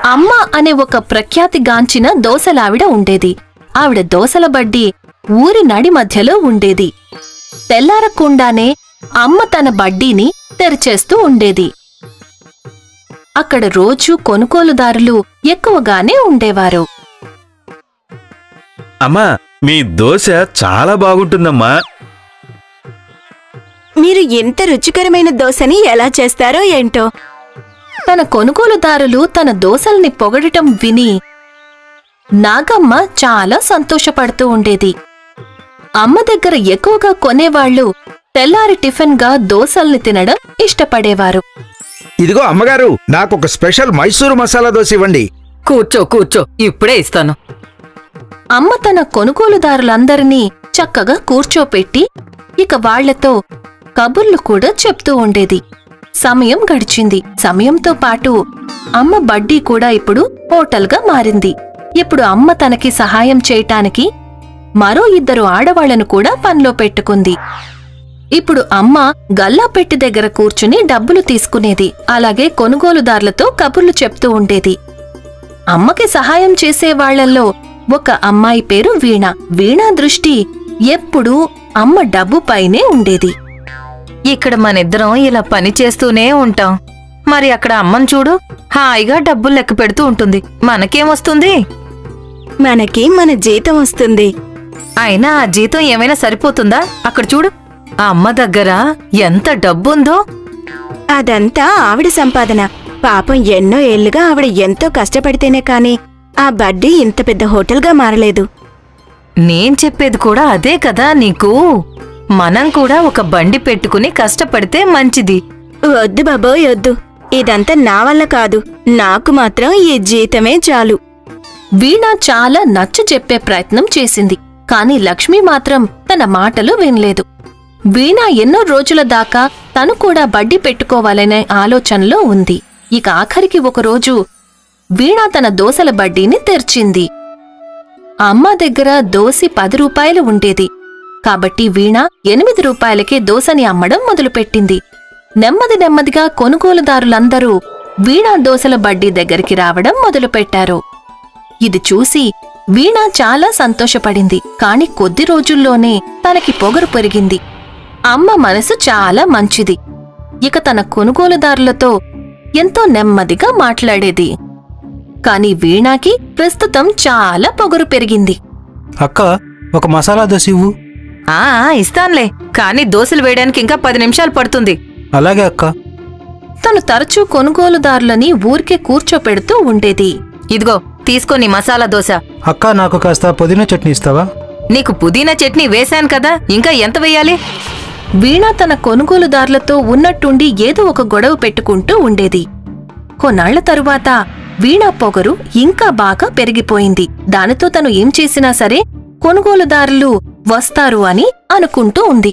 అమ్మ అనే ఒక ప్రఖ్యాతిగాంచిన దోసలావిడ ఉండేది ఆవిడ దోసల బడ్డి ఊరి నడి మధ్యలో ఉండేది తెల్లారకుండానే అమ్మ తన బడ్డీని తెరిచేస్తూ ఉండేది అక్కడ రోజూ కొనుగోలుదారులు ఎక్కువగానే ఉండేవారు అమ్మా మీ దోశ చాలా బాగుంటుందమ్మా మీరు ఎంత రుచికరమైన దోశని ఎలా చేస్తారో ఏంటో తన కొనుగోలుదారులు తన దోసల్ని పొగడటం విని నాగమ్మ చాలా సంతోషపడుతూ ఉండేది అమ్మ దగ్గర ఎక్కువగా కొనేవాళ్లు తెల్లారి టిఫిన్గా దోసల్ని తినడం ఇష్టపడేవారు ఇదిగో అమ్మగారు నాకు ఒక స్పెషల్ మైసూరు మసాలా దోశ ఇవ్వండి కూర్చో కూర్చో ఇప్పుడే ఇస్తాను అమ్మ తన కొనుగోలుదారులందరినీ చక్కగా కూర్చోపెట్టి ఇక వాళ్లతో కబుర్లు కూడా చెప్తూ ఉండేది సమయం గడిచింది సమయంతో పాటు అమ్మ బడ్డీ కూడా ఇప్పుడు హోటల్గా మారింది ఇప్పుడు అమ్మ తనకి సహాయం చేయటానికి మరో ఇద్దరు ఆడవాళ్లను కూడా పనిలో పెట్టుకుంది ఇప్పుడు అమ్మ గల్లాపెట్టి దగ్గర కూర్చుని డబ్బులు తీసుకునేది అలాగే కొనుగోలుదారులతో కబుర్లు చెప్తూ ఉండేది అమ్మకి సహాయం చేసే వాళ్ళల్లో ఒక అమ్మాయి పేరు వీణ వీణ దృష్టి ఎప్పుడూ అమ్మ డబ్బు పైనే ఉండేది ఇక్కడ మనిద్దరం ఇలా పని చేస్తూనే ఉంటాం మరి అక్కడ అమ్మని చూడు హాయిగా డబ్బులు లెక్క పెడుతూ ఉంటుంది మనకేమొస్తుంది మనకి మన జీతం వస్తుంది అయినా ఆ జీతం ఏమైనా సరిపోతుందా అక్కడ చూడు ఆ అమ్మ దగ్గర ఎంత డబ్బుందో అదంతా ఆవిడ సంపాదన పాపం ఎన్నో ఏళ్లుగా ఆవిడ ఎంతో కష్టపడితేనే కాని ఆ బడ్డీ ఇంత పెద్ద హోటల్గా మారలేదు నేను చెప్పేది కూడా అదే కదా నీకు మనం కూడా ఒక బండి పెట్టుకుని కష్టపడితే మంచిది వద్దు బాబోయ్ వద్దు ఇదంతా నా వల్ల కాదు నాకు మాత్రం ఈ జీతమే చాలు వీణ చాలా నచ్చ చెప్పే ప్రయత్నం చేసింది కాని లక్ష్మి మాత్రం తన మాటలు వినలేదు వీణ ఎన్నో రోజుల దాకా తను కూడా బడ్డీ పెట్టుకోవాలనే ఆలోచనలో ఉంది ఇక ఆఖరికి ఒకరోజు వీణ తన దోసల బడ్డీని తెరిచింది అమ్మ దగ్గర దోసి పది రూపాయలు ఉండేది కాబట్టి వీణ ఎనిమిది రూపాయలకే దోసని అమ్మడం మొదలుపెట్టింది నెమ్మది నెమ్మదిగా కొనుగోలుదారులందరూ వీణా దోసల బడ్డీ దగ్గరికి రావడం మొదలుపెట్టారు ఇది చూసి వీణ చాలా సంతోషపడింది కాని కొద్ది రోజుల్లోనే తనకి పొగరు పెరిగింది అమ్మ మనసు చాలా మంచిది ఇక తన కొనుగోలుదారులతో ఎంతో నెమ్మదిగా మాట్లాడేది కాని వీణాకి ప్రస్తుతం చాలా పొగరు పెరిగింది అక్క ఒక మసాలా దోశ ఇవ్వు ఆ ఇస్తాన్లే కానీ దోశలు వేయడానికి ఇంకా పది నిమిషాలు పడుతుంది అలాగే అక్క తను తరచూ కొనుగోలుదారులని ఊరికే కూర్చోపెడుతూ ఉండేది ఇదిగో తీసుకో నీ మసాలా దోశ అక్క నాకు కాస్త పుదీనా చట్నీ ఇస్తావా నీకు పుదీనా చట్నీ వేశాను కదా ఇంకా ఎంత వేయాలి వీణ తన కొనుగోలుదారులతో ఉన్నట్టుండి ఏదో ఒక గొడవ పెట్టుకుంటూ ఉండేది కొన్నాళ్ల తరువాత వీణ పొగరు ఇంకా బాగా పెరిగిపోయింది దానితో తను ఏం చేసినా సరే కొనుగోలుదారులు వస్తారు అని అనుకుంటూ ఉంది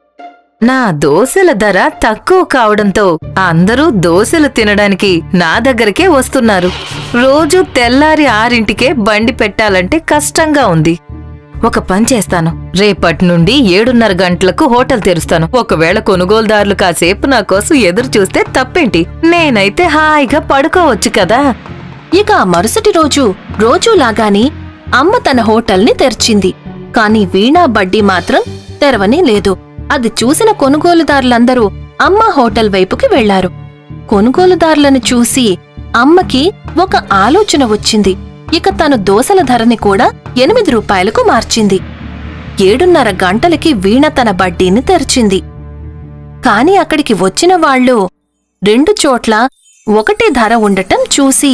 నా దోశల ధర తక్కువ కావడంతో అందరూ దోశలు తినడానికి నా దగ్గరకే వస్తున్నారు రోజు తెల్లారి ఆరింటికే బండి పెట్టాలంటే కష్టంగా ఉంది ఒక పని చేస్తాను రేపటి నుండి ఏడున్నర గంటలకు హోటల్ తెరుస్తాను ఒకవేళ కొనుగోలుదారులు కాసేపు నా కోసం ఎదురు చూస్తే తప్పేంటి నేనైతే హాయిగా పడుకోవచ్చు కదా ఇక ఆ మరుసటి రోజు రోజూలాగాని అమ్మ తన హోటల్ని తెరిచింది కాని వీణా బడ్డీ మాత్రం తెరవని లేదు అది చూసిన కొనుగోలుదారులందరూ అమ్మ హోటల్ వైపుకి వెళ్లారు కొనుగోలుదారులను చూసి అమ్మకి ఒక ఆలోచన వచ్చింది ఇక తను దోసల ధరని కూడా ఎనిమిది రూపాయలకు మార్చింది ఏడున్నర గంటలకి వీణ తన బడ్డీని తెరిచింది కాని అక్కడికి వచ్చిన వాళ్ళు రెండు చోట్ల ఒకటే ధర ఉండటం చూసి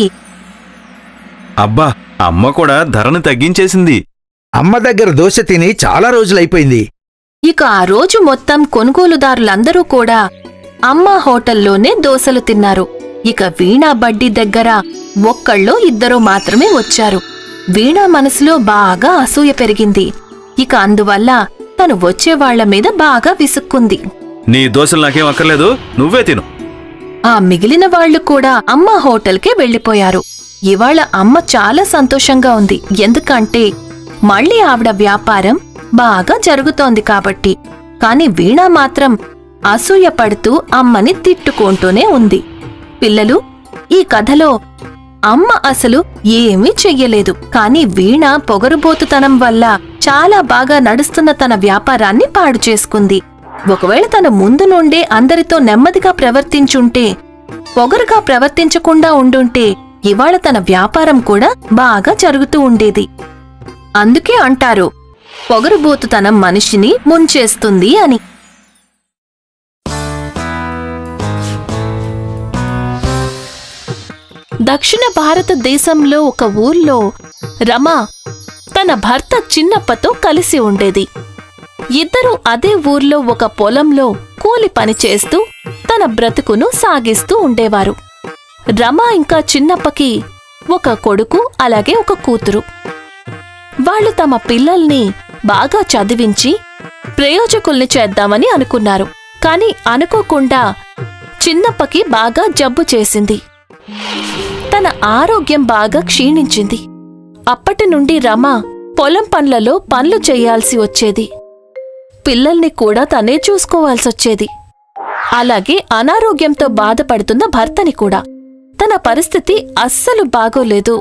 అబ్బా అమ్మ కూడా ధరను తగ్గించేసింది అమ్మ దగ్గర దోశ తిని చాలా రోజులైపోయింది ఇక ఆ రోజు మొత్తం కొనుగోలుదారులందరూ కూడా అమ్మ హోటల్లోనే దోసలు తిన్నారు ఇక వీణా బడ్డీ దగ్గర ఒక్కళ్ళో ఇద్దరో మాత్రమే వచ్చారు వీణా మనసులో బాగా అసూయ పెరిగింది ఇక అందువల్ల తను వచ్చేవాళ్ల మీద బాగా విసుక్కుంది నీ దోశలు నాకేం అక్కర్లేదు నువ్వే తిను ఆ మిగిలిన వాళ్ళు కూడా అమ్మ హోటల్కే వెళ్లిపోయారు ఇవాళ అమ్మ చాలా సంతోషంగా ఉంది ఎందుకంటే మళ్ళీ ఆవిడ వ్యాపారం బాగా జరుగుతోంది కాబట్టి కాని వీణ మాత్రం అసూయ పడుతూ అమ్మని తిట్టుకుంటూనే ఉంది పిల్లలు ఈ కథలో అమ్మ అసలు ఏమీ చెయ్యలేదు కాని వీణ పొగరుబోతుతనం వల్ల చాలా బాగా నడుస్తున్న తన వ్యాపారాన్ని పాడు చేసుకుంది ఒకవేళ తన ముందు నుండే అందరితో నెమ్మదిగా ప్రవర్తించుంటే పొగరుగా ప్రవర్తించకుండా ఉండుంటే ఇవాళ తన వ్యాపారం కూడా బాగా జరుగుతూ ఉండేది అందుకే అంటారు పొగరుబోతుతనం మనిషిని ముంచేస్తుంది అని దక్షిణ భారతదేశంలో ఒక ఊర్లో రమ తన భర్త చిన్నప్పతో కలిసి ఉండేది ఇద్దరూ అదే ఊర్లో ఒక పొలంలో కూలి పని చేస్తూ తన బ్రతుకును సాగిస్తూ ఉండేవారు రమ ఇంకా చిన్నప్పకి ఒక కొడుకు అలాగే ఒక కూతురు వాళ్ళు తమ పిల్లల్ని బాగా చదివించి ప్రయోజకుల్ని చేద్దామని అనుకున్నారు కాని అనుకోకుండా చిన్నప్పకి బాగా జబ్బు చేసింది తన ఆరోగ్యం బాగా క్షీణించింది అప్పటి నుండి రమ పొలం పనులలో పనులు చేయాల్సి వచ్చేది పిల్లల్ని కూడా తనే చూసుకోవాల్సొచ్చేది అలాగే అనారోగ్యంతో బాధపడుతున్న భర్తని కూడా తన పరిస్థితి అస్సలు బాగోలేదు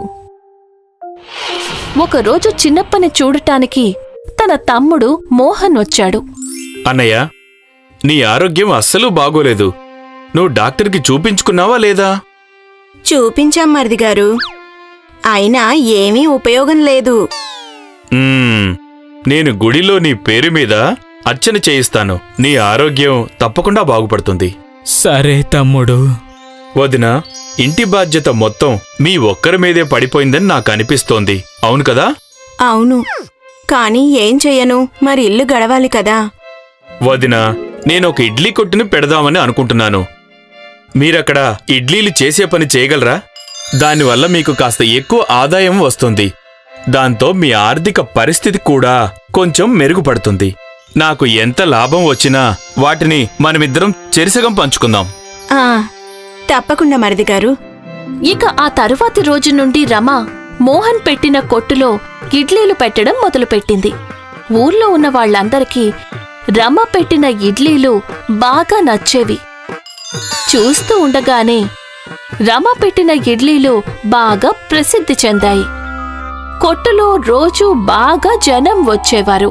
ఒకరోజు చిన్నప్పని చూడటానికి తన తమ్ముడు మోహన్ వచ్చాడు అన్నయ్య నీ ఆరోగ్యం అస్సలు బాగోలేదు నువ్వు డాక్టర్కి చూపించుకున్నావా లేదా చూపించాం మరిది గారు అయినా ఏమీ ఉపయోగం లేదు మ్మ్, నేను గుడిలో నీ పేరు మీద అర్చన చేయిస్తాను నీ ఆరోగ్యం తప్పకుండా బాగుపడుతుంది సరే తమ్ముడు వదిన ఇంటి బాధ్యత మొత్తం మీ ఒక్కరి మీదే పడిపోయిందని నాకు అనిపిస్తోంది అవును కదా అవును కానీ ఏం చెయ్యను మరి ఇల్లు గడవాలి కదా వదిన నేను ఒక ఇడ్లీ కొట్టుని పెడదామని అనుకుంటున్నాను మీరక్కడ ఇడ్లీలు చేసే పని చేయగలరా దానివల్ల మీకు కాస్త ఎక్కువ ఆదాయం వస్తుంది దాంతో మీ ఆర్థిక పరిస్థితి కూడా కొంచెం మెరుగుపడుతుంది నాకు ఎంత లాభం వచ్చినా వాటిని మనమిద్దరం చెరిసగం పంచుకుందాం ఆ తప్పకుండా మరిది గారు ఇక ఆ తరువాతి రోజు నుండి రమ మోహన్ పెట్టిన కొట్టులో ఇడ్లీలు పెట్టడం మొదలుపెట్టింది ఊర్లో ఉన్న వాళ్ళందరికీ రమ పెట్టిన ఇడ్లీలు బాగా నచ్చేవి చూస్తూ ఉండగానే రమ పెట్టిన ఇడ్లీలు బాగా ప్రసిద్ధి చెందాయి కొట్టులో రోజూ బాగా జనం వచ్చేవారు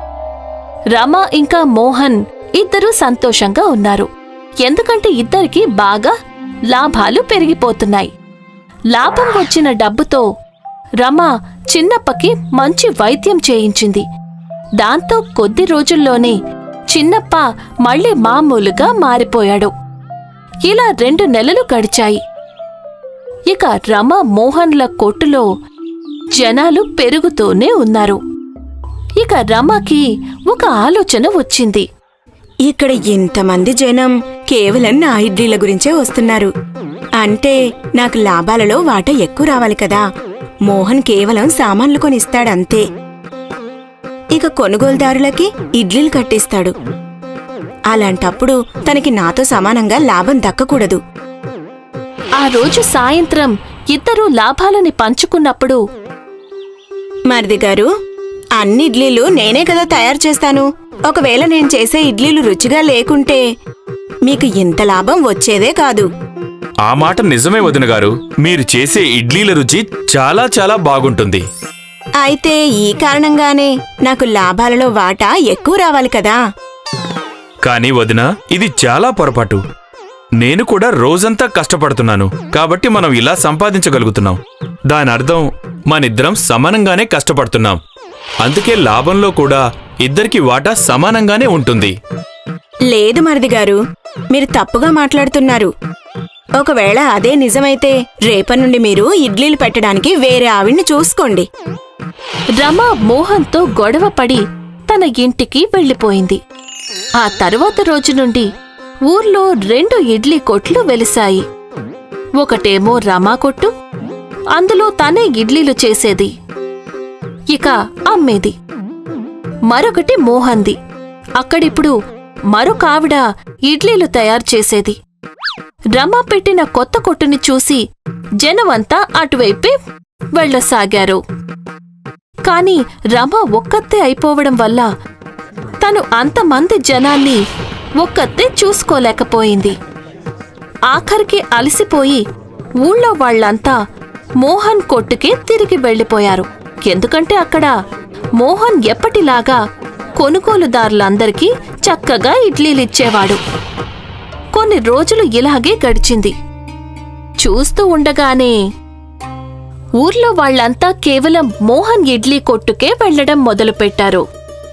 రమ ఇంకా మోహన్ ఇద్దరూ సంతోషంగా ఉన్నారు ఎందుకంటే ఇద్దరికీ బాగా లాభాలు పెరిగిపోతున్నాయి లాభం వచ్చిన డబ్బుతో రమ చిన్నప్పకి మంచి వైద్యం చేయించింది దాంతో కొద్ది రోజుల్లోనే చిన్నప్ప మళ్ళీ మామూలుగా మారిపోయాడు ఇలా రెండు నెలలు గడిచాయి ఇక రమ మోహన్ల కొట్టులో జనాలు పెరుగుతూనే ఉన్నారు ఇక రమకి ఒక ఆలోచన వచ్చింది ఇక్కడ ఇంతమంది జనం కేవలం నా ఇడ్లీల గురించే వస్తున్నారు అంటే నాకు లాభాలలో వాటా ఎక్కువ రావాలి కదా మోహన్ కేవలం సామాన్లు కొనిస్తాడంతే ఇక కొనుగోలుదారులకి ఇడ్లీలు కట్టిస్తాడు అలాంటప్పుడు తనకి నాతో సమానంగా లాభం దక్కకూడదు ఆ రోజు సాయంత్రం ఇద్దరూ లాభాలని పంచుకున్నప్పుడు మరిది గారు అన్ని ఇడ్లీలు నేనే కదా తయారు చేస్తాను ఒకవేళ నేను చేసే ఇడ్లీలు రుచిగా లేకుంటే మీకు ఇంత లాభం వచ్చేదే కాదు ఆ మాట నిజమే వదిన గారు మీరు చేసే ఇడ్లీల రుచి చాలా చాలా బాగుంటుంది అయితే ఈ కారణంగానే నాకు లాభాలలో వాటా ఎక్కువ రావాలి కదా కానీ వదిన ఇది చాలా పొరపాటు నేను కూడా రోజంతా కష్టపడుతున్నాను కాబట్టి మనం ఇలా సంపాదించగలుగుతున్నాం దాని అర్థం మనిద్దరం సమానంగానే కష్టపడుతున్నాం అందుకే లాభంలో కూడా ఇద్దరికి వాటా సమానంగానే ఉంటుంది లేదు మరిది గారు మీరు తప్పుగా మాట్లాడుతున్నారు ఒకవేళ అదే నిజమైతే రేపటి నుండి మీరు ఇడ్లీలు పెట్టడానికి వేరే ఆవిడ్ని చూసుకోండి రమ మోహన్తో గొడవపడి తన ఇంటికి వెళ్ళిపోయింది ఆ తరువాత రోజు నుండి ఊర్లో రెండు ఇడ్లీ కొట్లు వెలిశాయి ఒకటేమో రమా కొట్టు అందులో తనే ఇడ్లీలు చేసేది ఇక అమ్మేది మరొకటి మోహన్ది అక్కడిప్పుడు మరొక ఆవిడ ఇడ్లీలు తయారు చేసేది రమ పెట్టిన కొత్త కొట్టుని చూసి జనమంతా అటువైపే వెళ్ళసాగారు కాని రమ ఒక్కతే అయిపోవడం వల్ల తను అంతమంది జనాన్ని ఒక్కతే చూసుకోలేకపోయింది ఆఖరికి అలసిపోయి ఊళ్ళో వాళ్ళంతా మోహన్ కొట్టుకే తిరిగి వెళ్ళిపోయారు ఎందుకంటే అక్కడ మోహన్ ఎప్పటిలాగా కొనుగోలుదారులందరికీ చక్కగా ఇడ్లీలిచ్చేవాడు కొన్ని రోజులు ఇలాగే గడిచింది చూస్తూ ఉండగానే ఊర్లో వాళ్ళంతా కేవలం మోహన్ ఇడ్లీ కొట్టుకే వెళ్లడం మొదలుపెట్టారు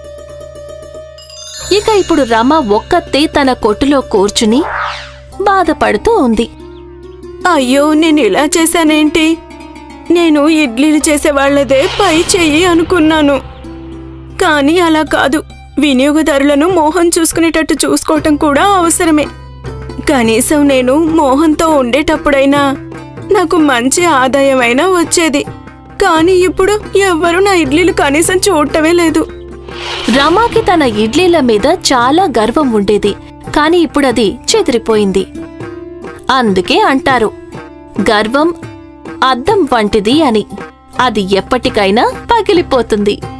ఇక ఇప్పుడు రమ ఒక్కతే తన కొట్టులో కూర్చుని బాధపడుతూ ఉంది అయ్యో నేను ఇలా చేశానేంటి నేను ఇడ్లీలు చేసేవాళ్లదే పై చెయ్యి అనుకున్నాను కానీ అలా కాదు వినియోగదారులను మోహన్ చూసుకునేటట్టు చూసుకోవటం కూడా అవసరమే కనీసం నేను మోహన్తో ఉండేటప్పుడైనా నాకు మంచి ఆదాయమైనా వచ్చేది కానీ ఇప్పుడు ఎవ్వరూ నా ఇడ్లీలు కనీసం చూడటమే లేదు రమాకి తన ఇడ్లీల మీద చాలా గర్వం ఉండేది కాని ఇప్పుడది చెదిరిపోయింది అందుకే అంటారు గర్వం అద్దం వంటిది అని అది ఎప్పటికైనా పగిలిపోతుంది